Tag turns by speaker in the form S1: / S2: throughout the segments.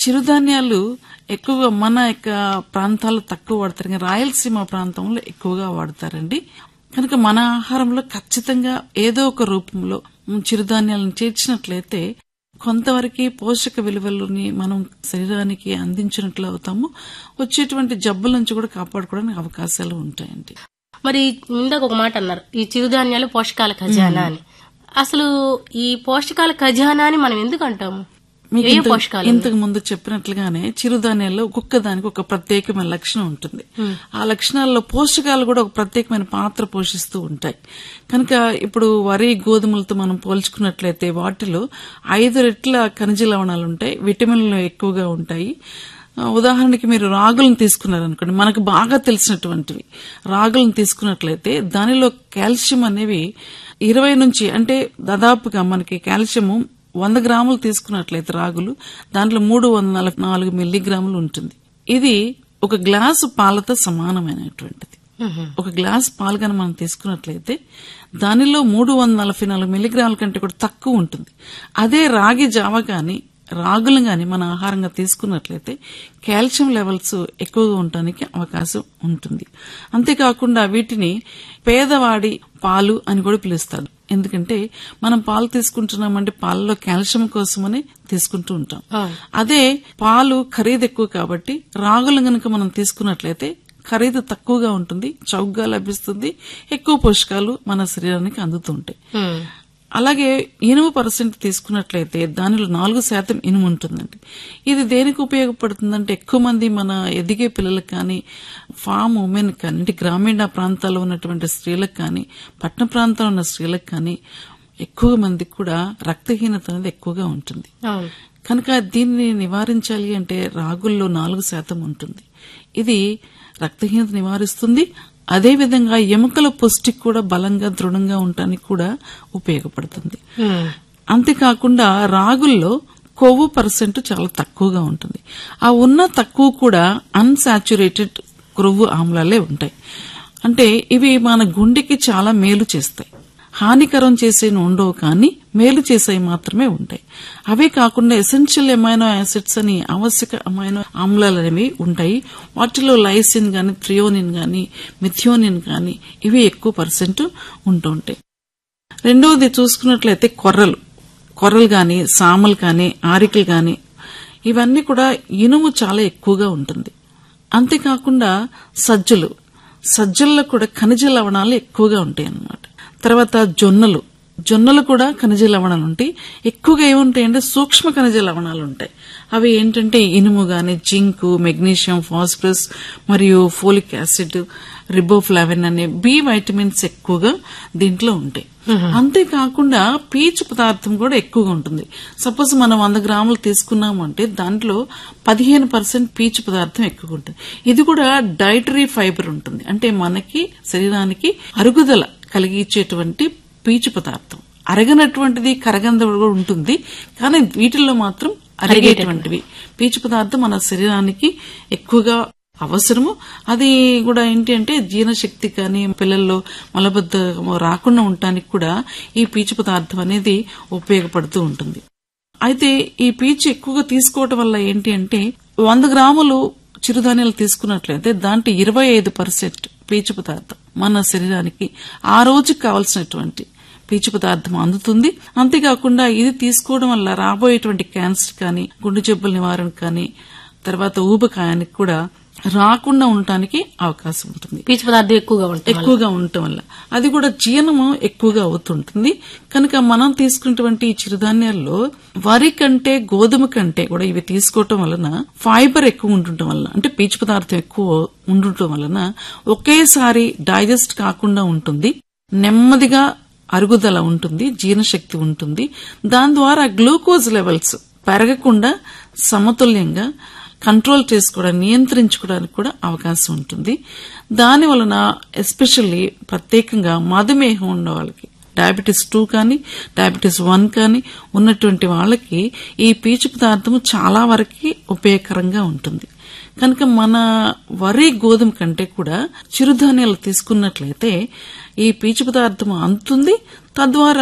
S1: చిరుధాన్యాలు ఎక్కువగా మన యొక్క ప్రాంతాల్లో తక్కువ వాడతారు కానీ రాయలసీమ ప్రాంతంలో ఎక్కువగా వాడతారండి కనుక మన ఆహారంలో ఖచ్చితంగా ఏదో ఒక రూపంలో మ్, చిరుధాన్యాలను చేర్చినట్లయితే కొంతవరకు పోషక విలువలని మనం శరీరానికి అందించినట్లు అవుతాము వచ్చేటువంటి జబ్బుల నుంచి కూడా కాపాడుకోవడానికి అవకాశాలు ఉంటాయండి
S2: మరి ఇందాక ఒక మాట అన్నారు ఈ చిరుధాన్యాలు పోషకాల ఖజానా అని అసలు ఈ పోషకాల ఖజానా అని మనం ఎందుకు అంటాము
S1: మీకు
S2: ఏ
S1: ఇంత-
S2: పోషకాలు
S1: ఇంతకు ముందు చెప్పినట్లుగానే చిరుధాన్యాల్లో ఒక్కొక్క దానికి ఒక ప్రత్యేకమైన లక్షణం ఉంటుంది ఆ లక్షణాల్లో పోషకాలు కూడా ఒక ప్రత్యేకమైన పాత్ర పోషిస్తూ ఉంటాయి కనుక ఇప్పుడు వరి గోధుమలతో మనం పోల్చుకున్నట్లయితే వాటిలో ఐదు రెట్ల ఖనిజ లవణాలు ఉంటాయి విటమిన్లు ఎక్కువగా ఉంటాయి ఆ, ఉదాహరణకి మీరు రాగులను తీసుకున్నారనుకోండి మనకు బాగా తెలిసినటువంటివి రాగులను తీసుకున్నట్లయితే దానిలో కాల్షియం అనేవి ఇరవై నుంచి అంటే దాదాపుగా మనకి కాల్షియము వంద గ్రాములు తీసుకున్నట్లయితే రాగులు దాంట్లో మూడు వందల నాలుగు మిల్లీగ్రాములు ఉంటుంది ఇది ఒక గ్లాసు పాలతో సమానమైనటువంటిది ఒక గ్లాస్ పాలు కనుక మనం తీసుకున్నట్లయితే దానిలో మూడు వందల నలభై నాలుగు మిల్లీగ్రాముల కంటే కూడా తక్కువ ఉంటుంది అదే రాగి జావ గాని రాగులు గాని మన ఆహారంగా తీసుకున్నట్లయితే కాల్షియం లెవెల్స్ ఎక్కువగా ఉండటానికి అవకాశం ఉంటుంది అంతేకాకుండా వీటిని పేదవాడి పాలు అని కూడా పిలుస్తారు ఎందుకంటే మనం పాలు తీసుకుంటున్నామంటే పాలలో కాల్షియం కోసమని తీసుకుంటూ ఉంటాం అదే పాలు ఖరీదు ఎక్కువ కాబట్టి రాగులు గనుక మనం తీసుకున్నట్లయితే ఖరీదు తక్కువగా ఉంటుంది చౌకగా లభిస్తుంది ఎక్కువ పోషకాలు మన శరీరానికి అందుతుంటాయి
S2: ఉమ్.
S1: అలాగే ఇనుము పర్సెంట్ తీసుకున్నట్లయితే దానిలో నాలుగు శాతం ఇనుము ఉంటుందండి ఇది దేనికి ఉపయోగపడుతుందంటే ఎక్కువ మంది మన ఎదిగే పిల్లలకు కానీ ఫామ్ ఉమెన్ కానీ అంటే గ్రామీణ ప్రాంతాల్లో ఉన్నటువంటి స్త్రీలకు కానీ పట్టణ ప్రాంతాల్లో ఉన్న స్త్రీలకు కానీ ఎక్కువ మందికి కూడా రక్తహీనత అనేది ఎక్కువగా ఉంటుంది
S2: అవును
S1: కనుక దీన్ని నివారించాలి అంటే రాగుల్లో నాలుగు శాతం ఉంటుంది ఇది రక్తహీనత నివారిస్తుంది అదేవిధంగా ఎముకల పుష్టి కూడా బలంగా దృఢంగా ఉండటానికి కూడా ఉపయోగపడుతుంది
S2: ఉమ్.
S1: అంతేకాకుండా రాగుల్లో కొవ్వు పర్సెంట్ చాలా తక్కువగా ఉంటుంది ఆ ఉన్న తక్కువ కూడా అన్సాచురేటెడ్ కొవ్వు ఆమ్లాలే ఉంటాయి అంటే ఇవి మన గుండెకి చాలా మేలు చేస్తాయి హానికరం చేసే ఉండవు కానీ మేలు చేసేవి మాత్రమే ఉంటాయి అవే కాకుండా ఎసెన్షియల్ ఎమైనో యాసిడ్స్ అని ఆవశ్యక అమైనో ఆమ్లాలు అనేవి ఉంటాయి వాటిలో లైసిన్ గాని థ్రియోనిన్ గాని మిథియోనిన్ గాని ఇవి ఎక్కువ పర్సెంట్ ఉంటూ ఉంటాయి రెండవది చూసుకున్నట్లయితే కొర్రలు కొర్రలు గాని సామలు గాని ఆరికలు గాని ఇవన్నీ కూడా ఇనుము చాలా ఎక్కువగా ఉంటుంది అంతేకాకుండా సజ్జలు సజ్జల్లో కూడా ఖనిజ లవణాలు ఎక్కువగా ఉంటాయి అన్నమాట తర్వాత జొన్నలు జొన్నలు కూడా ఖనిజ లవణాలు ఉంటాయి ఎక్కువగా ఏముంటాయంటే సూక్ష్మ ఖనిజ లవణాలు ఉంటాయి అవి ఏంటంటే ఇనుము గాని జింక్ మెగ్నీషియం ఫాస్ఫరస్ మరియు ఫోలిక్ యాసిడ్ రిబోఫ్లావిన్ అనే బి వైటమిన్స్ ఎక్కువగా దీంట్లో ఉంటాయి అంతేకాకుండా పీచు పదార్థం కూడా ఎక్కువగా ఉంటుంది సపోజ్ మనం వంద గ్రాములు తీసుకున్నామంటే దాంట్లో పదిహేను పర్సెంట్ పీచు పదార్థం ఎక్కువగా ఉంటుంది ఇది కూడా డైటరీ ఫైబర్ ఉంటుంది అంటే మనకి శరీరానికి అరుగుదల కలిగించేటువంటి పీచు పదార్థం అరగనటువంటిది కరగంద కూడా ఉంటుంది కానీ వీటిల్లో మాత్రం అరిగేటువంటివి పీచు పదార్థం మన శరీరానికి ఎక్కువగా అవసరము అది కూడా ఏంటి అంటే జీర్ణశక్తి కానీ పిల్లల్లో మలబద్ధకం రాకుండా ఉండటానికి కూడా ఈ పీచు పదార్థం అనేది ఉపయోగపడుతూ ఉంటుంది అయితే ఈ పీచు ఎక్కువగా తీసుకోవటం వల్ల ఏంటి అంటే వంద గ్రాములు చిరుధాన్యాలు తీసుకున్నట్లయితే దాంట్లో ఇరవై ఐదు పర్సెంట్ పీచు పదార్థం మన శరీరానికి ఆ రోజుకి కావాల్సినటువంటి పీచు పదార్థం అందుతుంది అంతేకాకుండా ఇది తీసుకోవడం వల్ల రాబోయేటువంటి క్యాన్సర్ కానీ గుండె జబ్బుల నివారణ కానీ తర్వాత ఊబకాయానికి కూడా రాకుండా ఉండటానికి అవకాశం ఉంటుంది
S2: పీచు పదార్థం ఎక్కువగా ఉంటుంది
S1: ఎక్కువగా ఉండటం వల్ల అది కూడా జీర్ణము ఎక్కువగా అవుతుంటుంది కనుక మనం తీసుకున్నటువంటి ఈ చిరుధాన్యాల్లో వరి కంటే గోధుమ కంటే కూడా ఇవి తీసుకోవటం వలన ఫైబర్ ఎక్కువ ఉండటం వలన అంటే పీచు పదార్థం ఎక్కువ ఉండటం వలన ఒకేసారి డైజెస్ట్ కాకుండా ఉంటుంది నెమ్మదిగా అరుగుదల ఉంటుంది జీర్ణశక్తి ఉంటుంది దాని ద్వారా గ్లూకోజ్ లెవెల్స్ పెరగకుండా సమతుల్యంగా కంట్రోల్ చేసుకోవడానికి నియంత్రించుకోవడానికి కూడా అవకాశం ఉంటుంది దాని వలన ఎస్పెషల్లీ ప్రత్యేకంగా మధుమేహం ఉన్న వాళ్ళకి డయాబెటీస్ టూ కానీ డయాబెటీస్ వన్ కానీ ఉన్నటువంటి వాళ్ళకి ఈ పీచు పదార్థం చాలా వరకు ఉపయోగకరంగా ఉంటుంది కనుక మన వరి గోధుమ కంటే కూడా చిరుధాన్యాలు తీసుకున్నట్లయితే ఈ పీచు పదార్థం అందుతుంది తద్వారా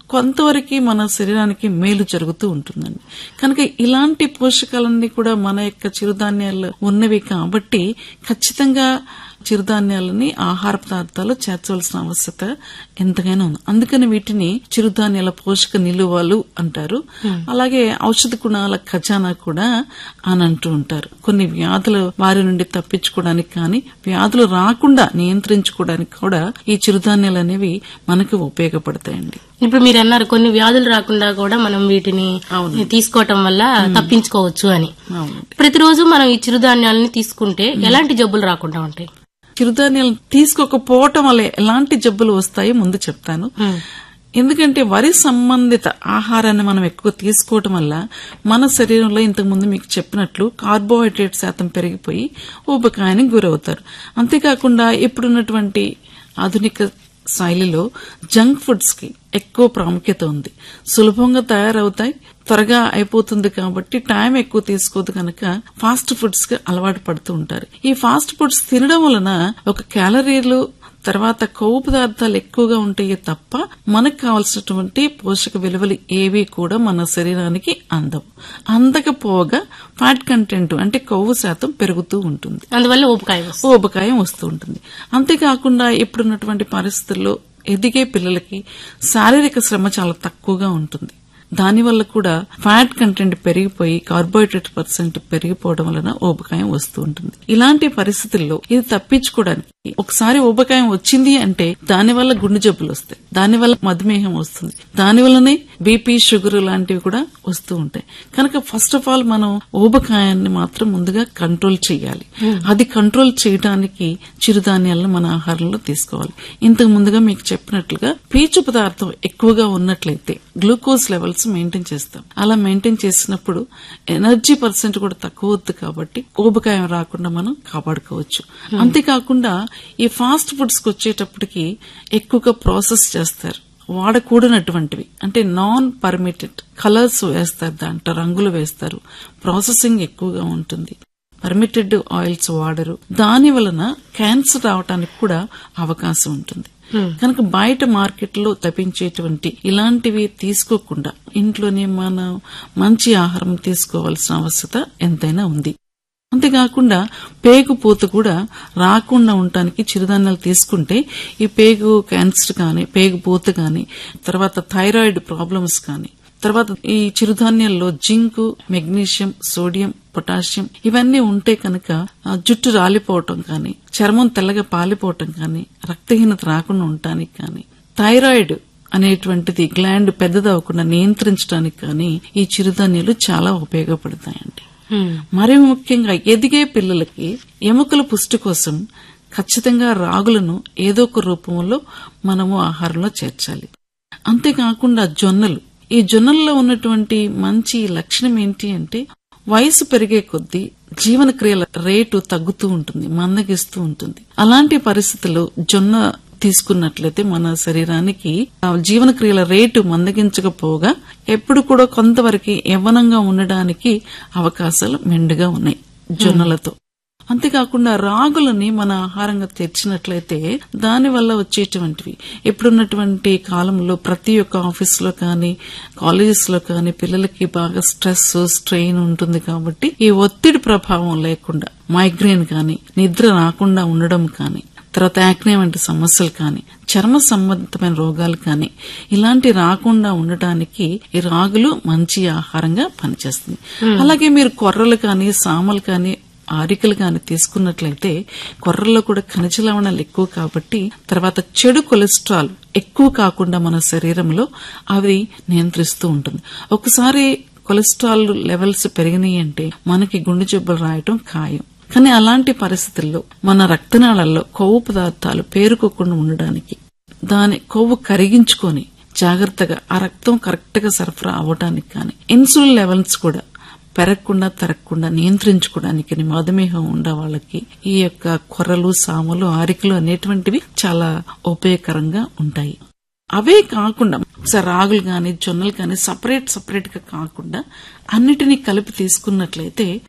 S1: కొంతవరకు మన శరీరానికి మేలు జరుగుతూ ఉంటుందండి కనుక ఇలాంటి పోషకాలన్నీ కూడా మన యొక్క చిరుధాన్యాలు ఉన్నవి కాబట్టి ఖచ్చితంగా చిరుధాన్యాలని ఆహార పదార్థాలు చేర్చవలసిన ఆవశ్యకత ఎంతగానో ఉంది అందుకని వీటిని చిరుధాన్యాల పోషక నిలువలు అంటారు అలాగే ఔషధ గుణాల ఖజానా కూడా అని అంటూ ఉంటారు కొన్ని వ్యాధుల వారి నుండి తప్పించుకోవడానికి కానీ వ్యాధులు రాకుండా నియంత్రించుకోవడానికి కూడా ఈ చిరుధాన్యాలు అనేవి మనకు ఉపయోగపడతాయండి
S2: ఇప్పుడు మీరు అన్నారు కొన్ని వ్యాధులు రాకుండా కూడా మనం వీటిని తీసుకోవటం వల్ల తప్పించుకోవచ్చు అని
S1: అవును
S2: ప్రతిరోజు మనం ఈ చిరుధాన్యాలని తీసుకుంటే ఎలాంటి జబ్బులు రాకుండా ఉంటాయి
S1: చిరుధాన్యాలు తీసుకోకపోవటం వల్ల ఎలాంటి జబ్బులు వస్తాయో ముందు చెప్తాను ఎందుకంటే వరి సంబంధిత ఆహారాన్ని మనం ఎక్కువ తీసుకోవటం వల్ల మన శరీరంలో ఇంతకు ముందు మీకు చెప్పినట్లు కార్బోహైడ్రేట్ శాతం పెరిగిపోయి ఊబకాయానికి గురవుతారు అంతేకాకుండా ఇప్పుడున్నటువంటి ఆధునిక శైలిలో జంక్ ఫుడ్స్ కి ఎక్కువ ప్రాముఖ్యత ఉంది సులభంగా తయారవుతాయి త్వరగా అయిపోతుంది కాబట్టి టైం ఎక్కువ తీసుకోదు కనుక ఫాస్ట్ ఫుడ్స్ కి అలవాటు పడుతూ ఉంటారు ఈ ఫాస్ట్ ఫుడ్స్ తినడం వలన ఒక క్యాలరీలు తర్వాత కొవ్వు పదార్థాలు ఎక్కువగా ఉంటాయి తప్ప మనకు కావాల్సినటువంటి పోషక విలువలు ఏవి కూడా మన శరీరానికి అందవు అందకపోగా ఫ్యాట్ కంటెంట్ అంటే కొవ్వు శాతం పెరుగుతూ ఉంటుంది
S2: అందువల్ల ఊపకాయ వస్తుంది
S1: ఊబకాయం వస్తూ ఉంటుంది అంతేకాకుండా ఇప్పుడున్నటువంటి పరిస్థితుల్లో ఎదిగే పిల్లలకి శారీరక శ్రమ చాలా తక్కువగా ఉంటుంది దానివల్ల కూడా ఫ్యాట్ కంటెంట్ పెరిగిపోయి కార్బోహైడ్రేట్ పర్సెంట్ పెరిగిపోవడం వలన ఊబకాయం వస్తూ ఉంటుంది ఇలాంటి పరిస్థితుల్లో ఇది తప్పించుకోవడానికి ఒకసారి ఊబకాయం వచ్చింది అంటే దానివల్ల గుండె జబ్బులు వస్తాయి దానివల్ల మధుమేహం వస్తుంది దానివల్లనే బీపీ షుగర్ లాంటివి కూడా వస్తూ ఉంటాయి కనుక ఫస్ట్ ఆఫ్ ఆల్ మనం ఊబకాయాన్ని మాత్రం ముందుగా కంట్రోల్ చేయాలి అది కంట్రోల్ చేయడానికి చిరుధాన్యాలను మన ఆహారంలో తీసుకోవాలి ఇంతకు ముందుగా మీకు చెప్పినట్లుగా పీచు పదార్థం ఎక్కువగా ఉన్నట్లయితే గ్లూకోజ్ లెవెల్స్ మెయింటైన్ చేస్తాం అలా మెయింటైన్ చేసినప్పుడు ఎనర్జీ పర్సెంట్ కూడా తక్కువ అవుతుంది కాబట్టి ఊబకాయం రాకుండా మనం కాపాడుకోవచ్చు అంతేకాకుండా ఈ ఫాస్ట్ ఫుడ్స్ కి వచ్చేటప్పటికి ఎక్కువగా ప్రాసెస్ చేస్తారు వాడకూడనటువంటివి అంటే నాన్ పర్మిటెడ్ కలర్స్ వేస్తారు దాంట్లో రంగులు వేస్తారు ప్రాసెసింగ్ ఎక్కువగా ఉంటుంది పర్మిటెడ్ ఆయిల్స్ వాడరు దాని వలన క్యాన్సర్ రావడానికి కూడా అవకాశం ఉంటుంది కనుక బయట మార్కెట్ లో లభించేటువంటి ఇలాంటివి తీసుకోకుండా ఇంట్లోనే మనం మంచి ఆహారం తీసుకోవాల్సిన అవసరత ఎంతైనా ఉంది అంతేకాకుండా పేగు పూత కూడా రాకుండా ఉండటానికి చిరుధాన్యాలు తీసుకుంటే ఈ పేగు క్యాన్సర్ కానీ పేగు పూత కానీ తర్వాత థైరాయిడ్ ప్రాబ్లమ్స్ కానీ తర్వాత ఈ చిరుధాన్యాల్లో జింక్ మెగ్నీషియం సోడియం పొటాషియం ఇవన్నీ ఉంటే కనుక ఆ, జుట్టు రాలిపోవటం కానీ చర్మం తెల్లగా పాలిపోవటం కానీ రక్తహీనత రాకుండా ఉండటానికి కానీ థైరాయిడ్ అనేటువంటిది గ్లాండ్ పెద్దదవకుండా నియంత్రించడానికి కానీ ఈ చిరుధాన్యాలు చాలా ఉపయోగపడతాయండి మరి ముఖ్యంగా ఎదిగే పిల్లలకి ఎముకల పుష్టి కోసం ఖచ్చితంగా రాగులను ఏదో ఒక రూపంలో మనము ఆహారంలో చేర్చాలి అంతేకాకుండా జొన్నలు ఈ జొన్నల్లో ఉన్నటువంటి మంచి లక్షణం ఏంటి అంటే వయసు పెరిగే కొద్దీ జీవన క్రియల రేటు తగ్గుతూ ఉంటుంది మందగిస్తూ ఉంటుంది అలాంటి పరిస్థితుల్లో జొన్న తీసుకున్నట్లయితే మన శరీరానికి ఆ జీవన క్రియల రేటు మందగించకపోగా ఎప్పుడు కూడా కొంతవరకు యవ్వనంగా ఉండడానికి అవకాశాలు మెండుగా ఉన్నాయి జొన్నలతో అంతేకాకుండా రాగులని మన ఆహారంగా తెచ్చినట్లయితే దాని వల్ల వచ్చేటువంటివి ఇప్పుడున్నటువంటి కాలంలో ప్రతి ఒక్క ఆఫీస్ లో కానీ కాలేజెస్ లో కానీ పిల్లలకి బాగా స్ట్రెస్ స్ట్రెయిన్ ఉంటుంది కాబట్టి ఈ ఒత్తిడి ప్రభావం లేకుండా మైగ్రేన్ కానీ నిద్ర రాకుండా ఉండడం కానీ తర్వాత యాక్నే వంటి సమస్యలు కానీ చర్మ సంబంధితమైన రోగాలు కానీ ఇలాంటి రాకుండా ఉండటానికి ఈ రాగులు మంచి ఆహారంగా పనిచేస్తుంది అలాగే మీరు కొర్రలు కానీ సామలు కానీ ఆరికలు కానీ తీసుకున్నట్లయితే కొర్రల్లో కూడా ఖనిజ లవణాలు ఎక్కువ కాబట్టి తర్వాత చెడు కొలెస్ట్రాల్ ఎక్కువ కాకుండా మన శరీరంలో అవి నియంత్రిస్తూ ఉంటుంది ఒకసారి కొలెస్ట్రాల్ లెవెల్స్ పెరిగినాయి అంటే మనకి గుండె జబ్బులు రాయటం ఖాయం కానీ అలాంటి పరిస్థితుల్లో మన రక్తనాళాల్లో కొవ్వు పదార్థాలు పేరుకోకుండా ఉండడానికి దాని కొవ్వు కరిగించుకొని జాగ్రత్తగా ఆ రక్తం కరెక్ట్ గా సరఫరా అవ్వడానికి కానీ ఇన్సులిన్ లెవెల్స్ కూడా పెరగకుండా తరగకుండా నియంత్రించుకోవడానికి మధుమేహం ఉండే వాళ్ళకి ఈ యొక్క కొర్రలు సాములు ఆరికలు అనేటువంటివి చాలా ఉపయోగకరంగా ఉంటాయి అవే కాకుండా ఒకసారి రాగులు గాని జొన్నలు గాని సపరేట్ సపరేట్ గా కాకుండా అన్నిటినీ కలిపి తీసుకున్నట్లయితే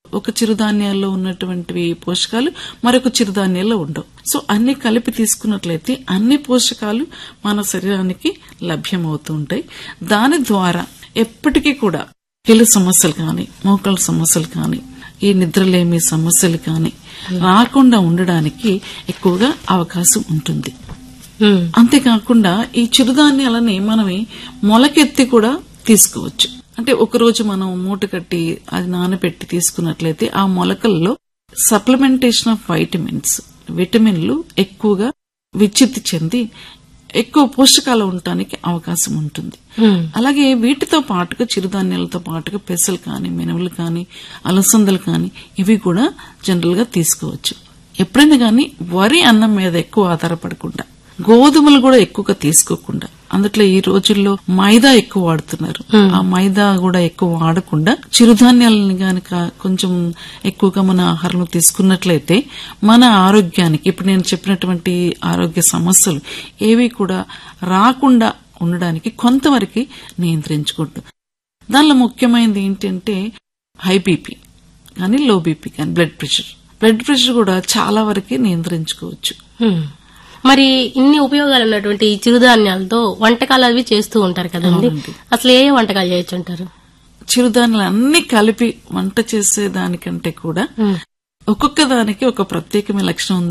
S1: ఒక చిరుధాన్యాల్లో ఉన్నటువంటివి పోషకాలు మరొక చిరుధాన్యాల్లో ఉండవు సో అన్ని కలిపి తీసుకున్నట్లయితే అన్ని పోషకాలు మన శరీరానికి లభ్యమవుతూ ఉంటాయి దాని ద్వారా ఎప్పటికీ కూడా కీళ్ళ సమస్యలు కానీ మోకాళ్ళ సమస్యలు కానీ ఈ నిద్రలేమి సమస్యలు కానీ రాకుండా ఉండడానికి ఎక్కువగా అవకాశం ఉంటుంది
S2: ఉమ్.
S1: అంతేకాకుండా ఈ చిరుధాన్యాలని మనమే మొలకెత్తి కూడా తీసుకోవచ్చు అంటే ఒక రోజు మనం మూట కట్టి అది నానబెట్టి తీసుకున్నట్లయితే ఆ మొలకల్లో సప్లిమెంటేషన్ ఆఫ్ వైటమిన్స్ విటమిన్లు ఎక్కువగా విచ్చిత్తి చెంది ఎక్కువ పోషకాలు ఉండటానికి అవకాశం ఉంటుంది
S2: ఉమ్.
S1: అలాగే వీటితో పాటుగా చిరుధాన్యాలతో పాటుగా పెసలు కానీ మినుములు కానీ అలసందలు కానీ ఇవి కూడా జనరల్ గా తీసుకోవచ్చు ఎప్పుడైనా కానీ వరి అన్నం మీద ఎక్కువ ఆధారపడకుండా గోధుమలు కూడా ఎక్కువగా తీసుకోకుండా అందుట్లో ఈ రోజుల్లో మైదా ఎక్కువ వాడుతున్నారు ఆ మైదా కూడా ఎక్కువ వాడకుండా చిరుధాన్యాలని గనక కొంచెం ఎక్కువగా మన ఆహారంలో తీసుకున్నట్లయితే మన ఆరోగ్యానికి ఇప్పుడు నేను చెప్పినటువంటి ఆరోగ్య సమస్యలు ఏవి కూడా రాకుండా ఉండడానికి కొంతవరకు నియంత్రించుకుంటుంది దానిలో ముఖ్యమైనది ఏంటంటే హై బీపీ కానీ లో బీపీ కానీ బ్లడ్ ప్రెషర్ బ్లడ్ ప్రెషర్ కూడా చాలా వరకు నియంత్రించుకోవచ్చు
S2: ఉమ్. మరి ఇన్ని ఉపయోగాలు ఉన్నటువంటి ఈ చిరుధాన్యాలతో వంటకాలు అవి చేస్తూ ఉంటారు కదండి అసలు ఏ ఏ వంటకాలు చేయొచ్చు అంటారు
S1: చిరుధాన్యాలు అన్ని కలిపి వంట చేసే దానికంటే కూడా
S2: ఉమ్.
S1: ఒక్కొక్క దానికి ఒక ప్రత్యేకమైన లక్షణం ఉంది